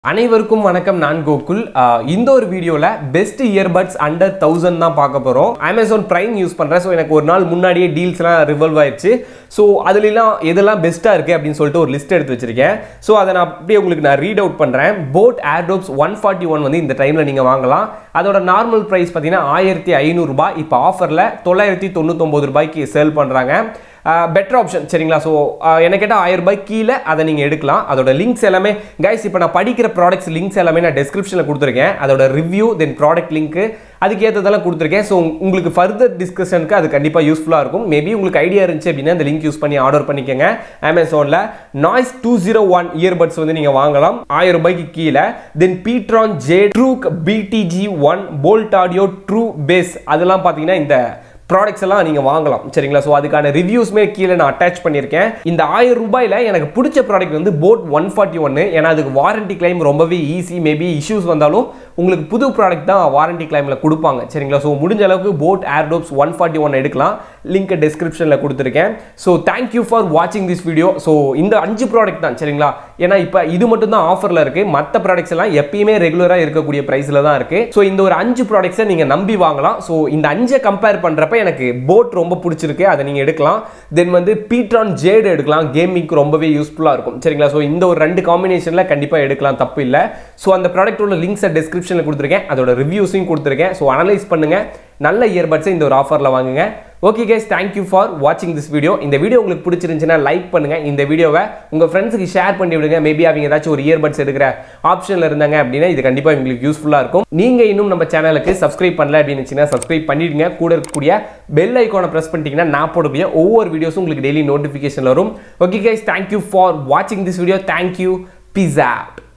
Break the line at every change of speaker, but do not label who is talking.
அனைவருக்கும் வணக்கம் நான் கோகுல் ஆஹ் இந்த ஒரு வீடியோவில் பெஸ்ட் இயர்பட்ஸ் அண்டர் தௌசண்ட் தான் பார்க்க போகிறோம் அமேசான் ப்ரைம் யூஸ் பண்ணுறேன் ஸோ எனக்கு ஒரு நாள் முன்னாடியே டீல்ஸ்லாம் ரிவல்வ் ஆயிடுச்சு ஸோ அதுலலாம் எதெல்லாம் பெஸ்ட்டாக இருக்குது அப்படின்னு சொல்லிட்டு ஒரு லிஸ்ட் எடுத்து வச்சிருக்கேன் ஸோ அதை நான் அப்படியே உங்களுக்கு நான் ரீட் அவுட் பண்ணுறேன் boAt Airdopes one forty one வந்து இந்த டைமில் நீங்கள் வாங்கலாம் அதோட நார்மல் ப்ரைஸ் பார்த்தீங்கன்னா ஆயிரத்தி ஐநூறுரூபா இப்போ ஆஃபரில் தொள்ளாயிரத்தி தொண்ணூத்தொம்பது ரூபாய்க்கு சேல் பண்ணுறாங்க பெட்டர் ஆப்ஷன் சரிங்களா ஸோ என்ன கேட்டால் ஆயிரம் ரூபாய் கீழே அதை நீங்கள் எடுக்கலாம் அதோட லிங்க்ஸ் எல்லாமே கைஸ் இப்போ நான் படிக்கிற ப்ராடக்ட்ஸ் லிங்க்ஸ் எல்லாமே நான் டிஸ்கிரிப்ஷனில் கொடுத்துருக்கேன் அதோட ரிவ்யூ தென் ப்ராடக்ட் லிங்க்கு அதுக்கு ஏற்றதெல்லாம் கொடுத்துருக்கேன் ஸோ உங்களுக்கு ஃபர்தர் டிஸ்கஷனுக்கு அது கண்டிப்பாக யூஸ்ஃபுல்லாக இருக்கும் மேபி உங்களுக்கு ஐடியா இருந்துச்சு அப்படின்னா அந்த லிங்க் யூஸ் பண்ணி ஆர்டர் பண்ணிக்கோங்க அமேசானில் Noise two zero one earbuds வந்து நீங்கள் வாங்கலாம் ஆயிரம் ரூபாய்க்கு கீழே தென் பீட்ரான் ஜே ட்ரூக் பிடிஜி ஒன் போல்ட் ஆடியோ ட்ரூ பேஸ் அதெல்லாம் பார்த்தீங்கன்னா இந்த ப்ராடக்ட்ஸ் எல்லாம் நீங்கள் வாங்கலாம் சரிங்களா ஸோ அதுக்கான ரிவ்யூஸ்மே கீழே நான் அட்டாச் பண்ணியிருக்கேன் இந்த ஆயிரம் ரூபாயில் எனக்கு பிடிச்ச ப்ராடக்ட் வந்து போட் ஒன் ஃபார்ட்டி ஒன்று ஏன்னா அதுக்கு வாரண்டி கிளைம் ரொம்பவே ஈஸி மேபி இஷ்யூஸ் வந்தாலும் உங்களுக்கு புது ப்ராடக்ட் தான் வாரண்டி கிளைமில் கொடுப்பாங்க சரிங்களா ஸோ முடிஞ்ச அளவுக்கு boAt Airdopes one forty one எடுக்கலாம் லிங்க் டிஸ்கிரிப்ஷனில் கொடுத்துருக்கேன் ஸோ தேங்க்யூ ஃபார் வாட்சிங் திஸ் வீடியோ ஸோ இந்த அஞ்சு ப்ராடக்ட் தான் சரிங்களா ஏன்னா இப்போ இது மட்டும் தான் ஆஃபரில் இருக்குது மற்ற ப்ராடக்ட்ஸ் எல்லாம் எப்பயுமே ரெகுலராக இருக்கக்கூடிய ப்ரைஸில் தான் இருக்குது ஸோ இந்த ஒரு அஞ்சு ப்ராடக்ட்ஸை நீங்கள் நம்பி வாங்கலாம் ஸோ இந்த அஞ்சை கம்பேர் பண்ணுறப்ப எனக்கு போட் ரொம்ப பிடிச்சிருக்கு அதை நீங்கள் எடுக்கலாம் தென் வந்து பீட்ரான் ஜேடு எடுக்கலாம் கேமிங்க்கு ரொம்பவே யூஸ்ஃபுல்லாக இருக்கும் சரிங்களா ஸோ இந்த ஒரு ரெண்டு காம்பினேஷனில் கண்டிப்பாக எடுக்கலாம் தப்பு இல்லை ஸோ அந்த ப்ராடக்ட்டோட லிங்க்ஸை டிஸ்கிரிப்ஷனில் கொடுத்துருக்கேன் அதோட ரிவ்யூஸையும் கொடுத்துருக்கேன் ஸோ அனலைஸ் பண்ணுங்கள் நல்ல இயர்பட்ஸை இந்த ஒரு ஆஃபரில் வாங்குங்க ஓகே கேஸ் தேங்க்யூ ஃபார் வாட்சிங் திஸ் வீடியோ இந்த வீடியோ உங்களுக்கு பிடிச்சிருந்துச்சுன்னா லைக் பண்ணுங்க இந்த வீடியோவை உங்கள் ஃப்ரெண்ட்ஸுக்கு ஷேர் பண்ணி விடுங்க மேபி அவங்க ஏதாச்சும் ஒரு இயர்பட்ஸ் எடுக்கிற ஆப்ஷனில் இருந்தாங்க அப்படின்னா இது கண்டிப்பாக உங்களுக்கு யூஸ்ஃபுல்லாக இருக்கும் நீங்கள் இன்னும் நம்ம சேனலுக்கு சப்ஸ்கிரைப் பண்ணல அப்படின்னு வச்சுன்னா சப்ஸ்கிரைப் பண்ணிடுங்க கூட இருக்கக்கூடிய பெல் ஐக்கானை ப்ரெஸ் பண்ணிட்டீங்கன்னா நான் போடக்கூடிய ஒவ்வொரு வீடியோஸும் உங்களுக்கு டெய்லி நோட்டிஃபிகேஷன் வரும் ஓகே கேஸ் தேங்க்யூ ஃபார் வாட்சிங் this video thank you peace app